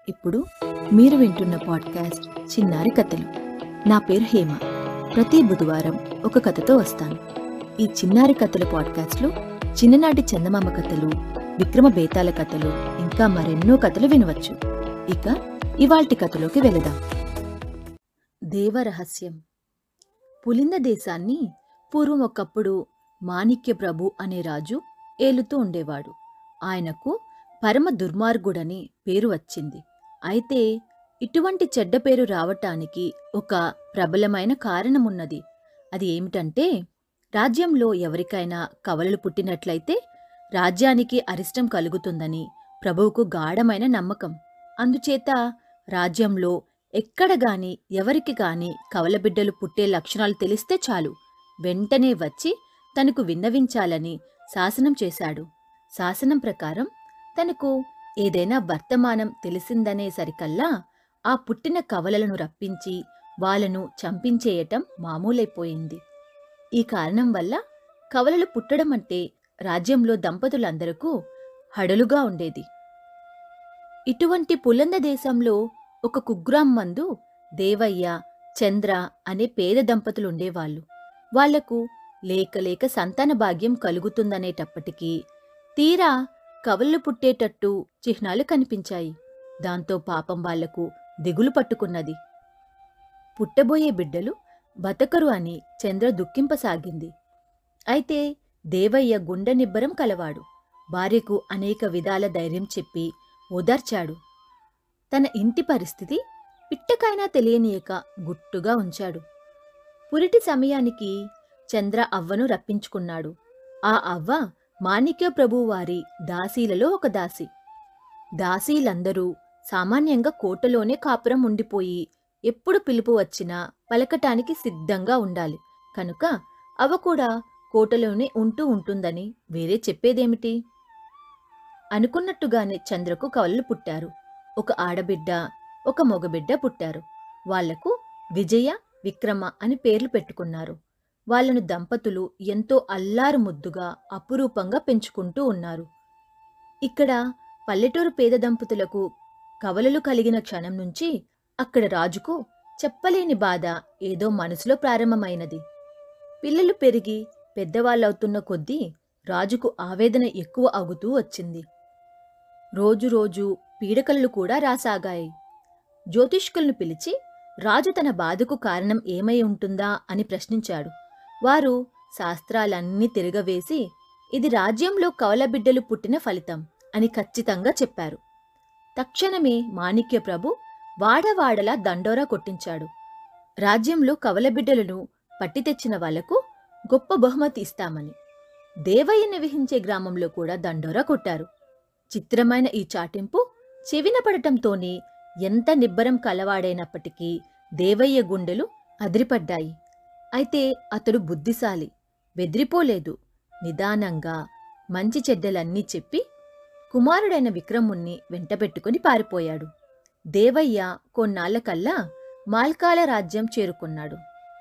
ఇప్పుడు మీరు వింటున్న పాడ్కాస్ట్ చిన్నారి కథలు నా పేరు హేమ ప్రతి బుధవారం ఒక కథతో వస్తాను ఈ చిన్నారి కథల పాడ్కాస్ట్లో చిన్ననాటి చందమామ కథలు విక్రమ బేతాల కథలు ఇంకా మరెన్నో కథలు వినవచ్చు ఇక ఇవాల్టి కథలోకి వెళదాం దేవరహస్యం పులింద దేశాన్ని పూర్వం ఒకప్పుడు మాణిక్య ప్రభు అనే రాజు ఏలుతూ ఉండేవాడు ఆయనకు పరమ దుర్మార్గుడని పేరు వచ్చింది అయితే ఇటువంటి చెడ్డ పేరు రావటానికి ఒక ప్రబలమైన కారణమున్నది అది ఏమిటంటే రాజ్యంలో ఎవరికైనా కవలలు పుట్టినట్లయితే రాజ్యానికి అరిష్టం కలుగుతుందని ప్రభువుకు గాఢమైన నమ్మకం అందుచేత రాజ్యంలో ఎక్కడ గాని ఎవరికి గాని కవలబిడ్డలు పుట్టే లక్షణాలు తెలిస్తే చాలు వెంటనే వచ్చి తనకు విన్నవించాలని శాసనం చేశాడు శాసనం ప్రకారం తనకు ఏదైనా వర్తమానం తెలిసిందనేసరికల్లా ఆ పుట్టిన కవలలను రప్పించి వాళ్ళను చంపించేయటం మామూలైపోయింది ఈ కారణం వల్ల కవలలు పుట్టడం అంటే రాజ్యంలో దంపతులందరకు హడలుగా ఉండేది ఇటువంటి పులంద దేశంలో ఒక కుగ్రాం మందు దేవయ్య చంద్ర అనే పేద దంపతులుండేవాళ్ళు వాళ్లకు లేక లేక సంతాన భాగ్యం కలుగుతుందనేటప్పటికీ తీరా కవళ్ళు పుట్టేటట్టు చిహ్నాలు కనిపించాయి దాంతో పాపం వాళ్లకు దిగులు పట్టుకున్నది పుట్టబోయే బిడ్డలు బతకరు అని చంద్ర దుఃఖింపసాగింది అయితే దేవయ్య గుండె నిబ్బరం కలవాడు భార్యకు అనేక విధాల ధైర్యం చెప్పి ఓదార్చాడు తన ఇంటి పరిస్థితి పిట్టకైనా తెలియనీయక గుట్టుగా ఉంచాడు పురిటి సమయానికి చంద్ర అవ్వను రప్పించుకున్నాడు ఆ అవ్వ మాణిక్య ప్రభువారి దాసీలలో ఒక దాసి దాసీలందరూ సామాన్యంగా కోటలోనే కాపురం ఉండిపోయి ఎప్పుడు పిలుపు వచ్చినా పలకటానికి సిద్ధంగా ఉండాలి కనుక అవ కూడా కోటలోనే ఉంటూ ఉంటుందని వేరే చెప్పేదేమిటి అనుకున్నట్టుగానే చంద్రకు కవలలు పుట్టారు ఒక ఆడబిడ్డ ఒక మగబిడ్డ పుట్టారు వాళ్లకు విజయ విక్రమ అని పేర్లు పెట్టుకున్నారు వాళ్ళను దంపతులు ఎంతో అల్లారు ముద్దుగా అపురూపంగా పెంచుకుంటూ ఉన్నారు ఇక్కడ పల్లెటూరు పేద దంపతులకు కవలలు కలిగిన క్షణం నుంచి అక్కడ రాజుకు చెప్పలేని బాధ ఏదో మనసులో ప్రారంభమైనది పిల్లలు పెరిగి పెద్దవాళ్ళవుతున్న కొద్దీ రాజుకు ఆవేదన ఎక్కువ అగుతూ వచ్చింది రోజురోజు పీడకలలు కూడా రాసాగాయి జ్యోతిష్కులను పిలిచి రాజు తన బాధకు కారణం ఏమై ఉంటుందా అని ప్రశ్నించాడు వారు శాస్త్రాలన్నీ తిరగవేసి ఇది రాజ్యంలో కవలబిడ్డలు పుట్టిన ఫలితం అని ఖచ్చితంగా చెప్పారు తక్షణమే మాణిక్య ప్రభు వాడవాడలా దండోరా కొట్టించాడు రాజ్యంలో కవలబిడ్డలను పట్టి తెచ్చిన వాళ్లకు గొప్ప బహుమతి ఇస్తామని దేవయ్య నివహించే గ్రామంలో కూడా దండోరా కొట్టారు చిత్రమైన ఈ చాటింపు చెవిన పడటంతోనే ఎంత నిబ్బరం కలవాడైనప్పటికీ దేవయ్య గుండెలు అదిరిపడ్డాయి అయితే అతడు బుద్ధిశాలి బెదిరిపోలేదు నిదానంగా మంచి చెడ్డలన్నీ చెప్పి కుమారుడైన విక్రముణ్ణి వెంటబెట్టుకుని పారిపోయాడు దేవయ్య కొన్నాళ్లకల్లా మాల్కాల రాజ్యం చేరుకున్నాడు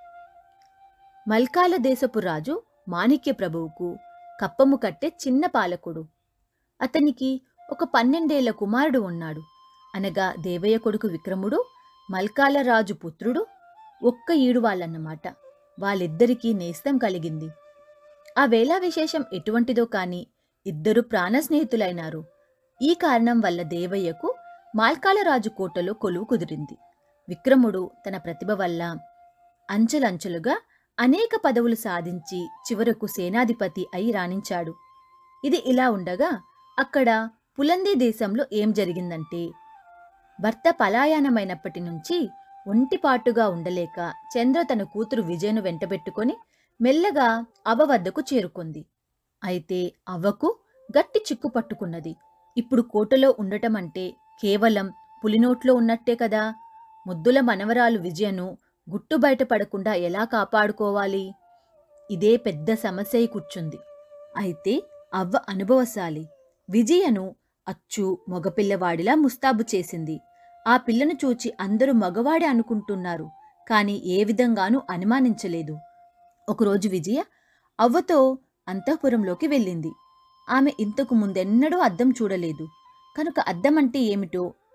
మల్కాల దేశపు రాజు మాణిక్య ప్రభువుకు కప్పము కట్టే చిన్న పాలకుడు అతనికి ఒక పన్నెండేళ్ల కుమారుడు ఉన్నాడు అనగా దేవయ్య కొడుకు విక్రముడు మల్కాల రాజు పుత్రుడు ఒక్క ఈడు వాళ్ళన్నమాట వాళ్ళిద్దరికీ నేస్తం కలిగింది ఆ వేళ విశేషం ఎటువంటిదో కాని ఇద్దరు ప్రాణ స్నేహితులైనారు ఈ కారణం వల్ల దేవయ్యకు మాల్కాల రాజు కోటలో కొలువు కుదిరింది విక్రముడు తన ప్రతిభ వల్ల అంచెలంచెలుగా అనేక పదవులు సాధించి చివరకు సేనాధిపతి అయి రాణించాడు ఇది ఇలా ఉండగా అక్కడ పులంది దేశంలో ఏం జరిగిందంటే భర్త పలాయనమైనప్పటి నుంచి ఒంటిపాటుగా ఉండలేక చంద్ర తన కూతురు విజయను వెంటబెట్టుకొని మెల్లగా అవ వద్దకు చేరుకుంది అయితే అవ్వకు గట్టి చిక్కు పట్టుకున్నది ఇప్పుడు కోటలో ఉండటం అంటే కేవలం పులినోట్లో ఉన్నట్టే కదా ముద్దుల మనవరాలు విజయను గుట్టు బయటపడకుండా ఎలా కాపాడుకోవాలి ఇదే పెద్ద సమస్య అయి కూర్చుంది అయితే అవ్వ అనుభవశాలి విజయను అచ్చు మగపిల్లవాడిలా ముస్తాబు చేసింది ఆ పిల్లను చూచి అందరూ మగవాడే అనుకుంటున్నారు కాని ఏ విధంగానూ అనుమానించలేదు ఒకరోజు విజయ అవ్వతో అంతఃపురంలోకి వెళ్ళింది ఆమె ఇంతకు ముందెన్నడూ అద్దం చూడలేదు కనుక అద్దం అంటే ఏమిటో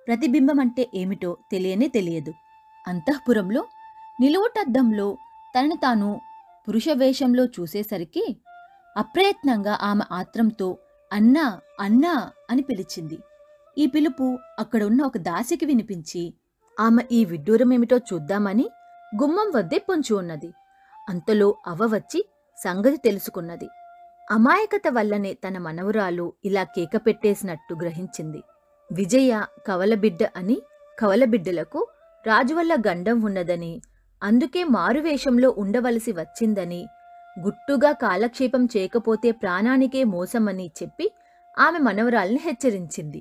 ప్రతిబింబం అంటే ఏమిటో తెలియనే తెలియదు అంతఃపురంలో నిలువుటద్దంలో తనను తాను పురుష వేషంలో చూసేసరికి అప్రయత్నంగా ఆమె ఆత్రంతో అన్నా అన్నా అని పిలిచింది ఈ పిలుపు అక్కడ ఉన్న ఒక దాసికి వినిపించి ఆమె ఈ విడ్డూరమేమిటో చూద్దామని గుమ్మం వద్దే పొంచి ఉన్నది అంతలో అవ్వ వచ్చి సంగతి తెలుసుకున్నది అమాయకత వల్లనే తన మనవరాలు ఇలా కేక పెట్టేసినట్టు గ్రహించింది విజయ కవలబిడ్డ అని కవలబిడ్డలకు రాజు వల్ల గండం ఉన్నదని అందుకే మారువేషంలో ఉండవలసి వచ్చిందని గుట్టుగా కాలక్షేపం చేయకపోతే ప్రాణానికే మోసమని చెప్పి ఆమె మనవరాల్ని హెచ్చరించింది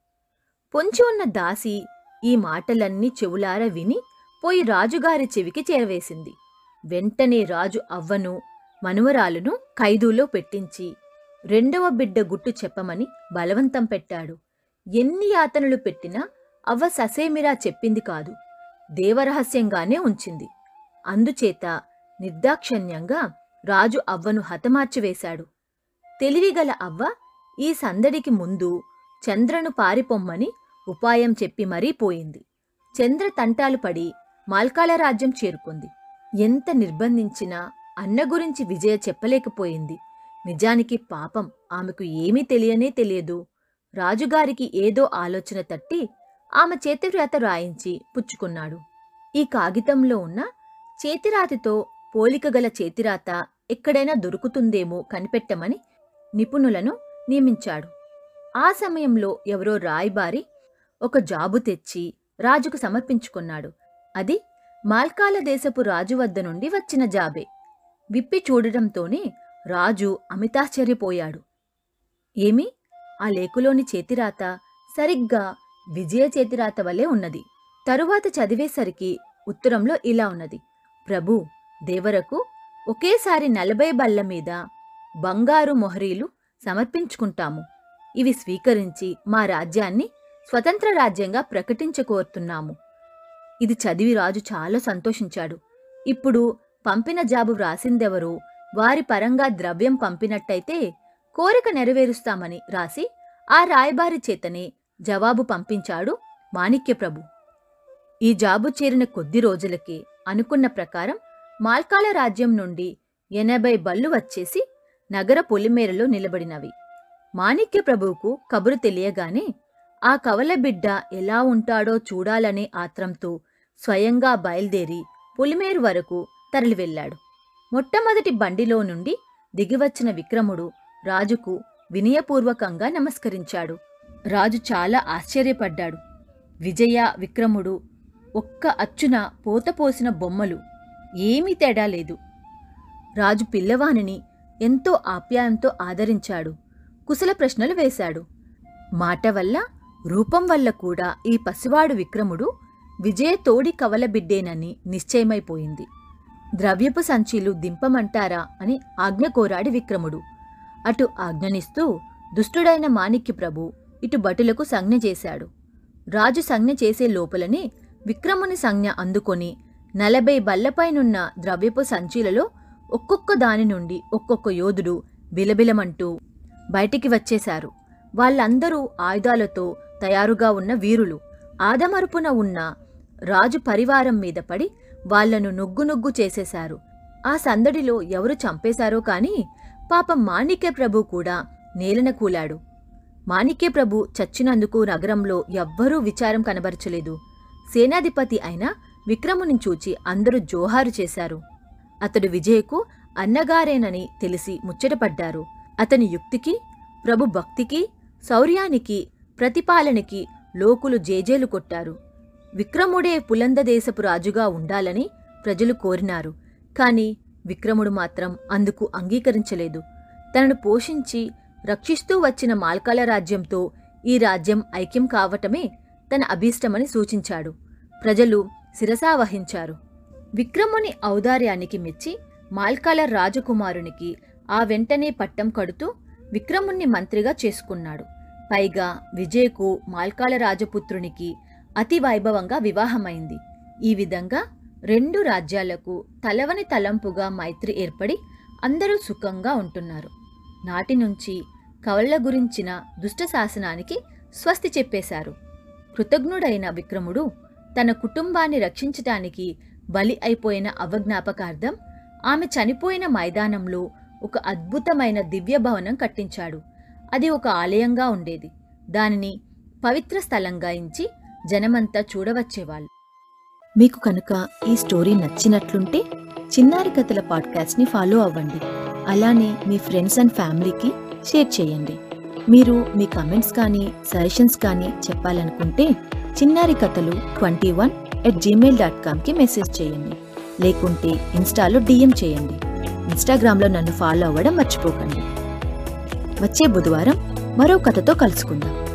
పొంచి ఉన్న దాసి ఈ మాటలన్నీ చెవులార విని పోయి రాజుగారి చెవికి చేరవేసింది వెంటనే రాజు అవ్వను మనువరాలును ఖైదూలో పెట్టించి రెండవ బిడ్డ గుట్టు చెప్పమని బలవంతం పెట్టాడు ఎన్ని యాతనలు పెట్టినా అవ్వ ససేమిరా చెప్పింది కాదు దేవరహస్యంగానే ఉంచింది అందుచేత నిర్దాక్షణ్యంగా రాజు అవ్వను హతమార్చివేశాడు తెలివిగల అవ్వ ఈ సందడికి ముందు చంద్రను పారిపొమ్మని ఉపాయం చెప్పి మరీ పోయింది చంద్ర తంటాలు పడి మాల్కాల రాజ్యం చేరుకుంది ఎంత నిర్బంధించినా అన్న గురించి విజయ చెప్పలేకపోయింది నిజానికి పాపం ఆమెకు ఏమీ తెలియనే తెలియదు రాజుగారికి ఏదో ఆలోచన తట్టి ఆమె చేతివ్రాత రాయించి పుచ్చుకున్నాడు ఈ కాగితంలో ఉన్న చేతిరాతితో పోలికగల చేతిరాత ఎక్కడైనా దొరుకుతుందేమో కనిపెట్టమని నిపుణులను నియమించాడు ఆ సమయంలో ఎవరో రాయబారి ఒక జాబు తెచ్చి రాజుకు సమర్పించుకున్నాడు అది మాల్కాల దేశపు రాజు వద్ద నుండి వచ్చిన జాబే విప్పి చూడటంతోనే రాజు అమితాశ్చర్యపోయాడు ఏమి ఆ లేఖలోని చేతిరాత సరిగ్గా విజయ చేతిరాత వలె ఉన్నది తరువాత చదివేసరికి ఉత్తరంలో ఇలా ఉన్నది ప్రభు దేవరకు ఒకేసారి నలభై బల్ల మీద బంగారు మొహరీలు సమర్పించుకుంటాము ఇవి స్వీకరించి మా రాజ్యాన్ని స్వతంత్ర రాజ్యంగా ప్రకటించకోరుతున్నాము ఇది చదివి రాజు చాలా సంతోషించాడు ఇప్పుడు పంపిన జాబు వ్రాసిందెవరో వారి పరంగా ద్రవ్యం పంపినట్టయితే కోరిక నెరవేరుస్తామని రాసి ఆ రాయబారి చేతనే జవాబు పంపించాడు మాణిక్యప్రభు ఈ జాబు చేరిన కొద్ది రోజులకే అనుకున్న ప్రకారం మాల్కాల రాజ్యం నుండి ఎనభై బళ్ళు వచ్చేసి నగర పొలిమేరలో నిలబడినవి మాణిక్యప్రభువుకు కబురు తెలియగానే ఆ కవల బిడ్డ ఎలా ఉంటాడో చూడాలనే ఆత్రంతో స్వయంగా బయలుదేరి పొలిమేరు వరకు తరలివెళ్ళాడు మొట్టమొదటి బండిలో నుండి దిగివచ్చిన విక్రముడు రాజుకు వినయపూర్వకంగా నమస్కరించాడు రాజు చాలా ఆశ్చర్యపడ్డాడు విజయ విక్రముడు ఒక్క అచ్చున పోతపోసిన బొమ్మలు ఏమీ తేడా లేదు రాజు పిల్లవానిని ఎంతో ఆప్యాయంతో ఆదరించాడు కుశల ప్రశ్నలు వేశాడు మాట వల్ల రూపం వల్ల కూడా ఈ పసివాడు విక్రముడు విజయ తోడి కవల బిడ్డేనని నిశ్చయమైపోయింది ద్రవ్యపు సంచీలు దింపమంటారా అని ఆజ్ఞ కోరాడు విక్రముడు అటు ఆజ్ఞనిస్తూ దుష్టుడైన మాణిక్య ప్రభు ఇటు భటులకు సంజ్ఞ చేశాడు రాజు సంజ్ఞ చేసే లోపలనే విక్రముని సంజ్ఞ అందుకొని నలభై బల్లపైనున్న ద్రవ్యపు సంచీలలో ఒక్కొక్క దాని నుండి ఒక్కొక్క యోధుడు బిలబిలమంటూ బయటికి వచ్చేశారు వాళ్ళందరూ ఆయుధాలతో తయారుగా ఉన్న వీరులు ఆదమరుపున ఉన్న రాజు పరివారం మీద పడి వాళ్లను నుగ్గు నుగ్గు చేసేశారు ఆ సందడిలో ఎవరు చంపేశారో కాని పాపం మాణిక్య ప్రభు కూడా నేలన కూలాడు మాణిక్య ప్రభు చచ్చినందుకు నగరంలో ఎవ్వరూ విచారం కనబరచలేదు సేనాధిపతి అయిన విక్రముని చూచి అందరూ జోహారు చేశారు అతడు విజయకు అన్నగారేనని తెలిసి ముచ్చటపడ్డారు అతని యుక్తికి ప్రభు భక్తికి శౌర్యానికి ప్రతిపాలనకి లోకులు జేజేలు కొట్టారు విక్రముడే పులందదేశపు రాజుగా ఉండాలని ప్రజలు కోరినారు కాని విక్రముడు మాత్రం అందుకు అంగీకరించలేదు తనను పోషించి రక్షిస్తూ వచ్చిన మాల్కాల రాజ్యంతో ఈ రాజ్యం ఐక్యం కావటమే తన అభీష్టమని సూచించాడు ప్రజలు శిరసావహించారు విక్రముని ఔదార్యానికి మెచ్చి మాల్కాల రాజకుమారునికి ఆ వెంటనే పట్టం కడుతూ విక్రముణ్ణి మంత్రిగా చేసుకున్నాడు పైగా విజయకు మాల్కాల రాజపుత్రునికి అతి వైభవంగా వివాహమైంది ఈ విధంగా రెండు రాజ్యాలకు తలవని తలంపుగా మైత్రి ఏర్పడి అందరూ సుఖంగా ఉంటున్నారు నాటి నుంచి కవళ్ల గురించిన దుష్ట శాసనానికి స్వస్తి చెప్పేశారు కృతజ్ఞుడైన విక్రముడు తన కుటుంబాన్ని రక్షించటానికి బలి అయిపోయిన అవజ్ఞాపకార్థం ఆమె చనిపోయిన మైదానంలో ఒక అద్భుతమైన దివ్య భవనం కట్టించాడు అది ఒక ఆలయంగా ఉండేది దానిని పవిత్ర స్థలంగా ఎంచి జనమంతా చూడవచ్చేవాళ్ళు మీకు కనుక ఈ స్టోరీ నచ్చినట్లుంటే చిన్నారి కథల పాడ్కాస్ట్ని ఫాలో అవ్వండి అలానే మీ ఫ్రెండ్స్ అండ్ ఫ్యామిలీకి షేర్ చేయండి మీరు మీ కమెంట్స్ కానీ సజెషన్స్ కానీ చెప్పాలనుకుంటే చిన్నారి కథలు twenty one at Gmail dot కామ్కి మెసేజ్ చేయండి లేకుంటే ఇన్స్టాలో డిఎం చేయండి ఇన్స్టాగ్రామ్లో నన్ను ఫాలో అవ్వడం మర్చిపోకండి వచ్చే బుధవారం మరో కథతో కలుసుకుందాం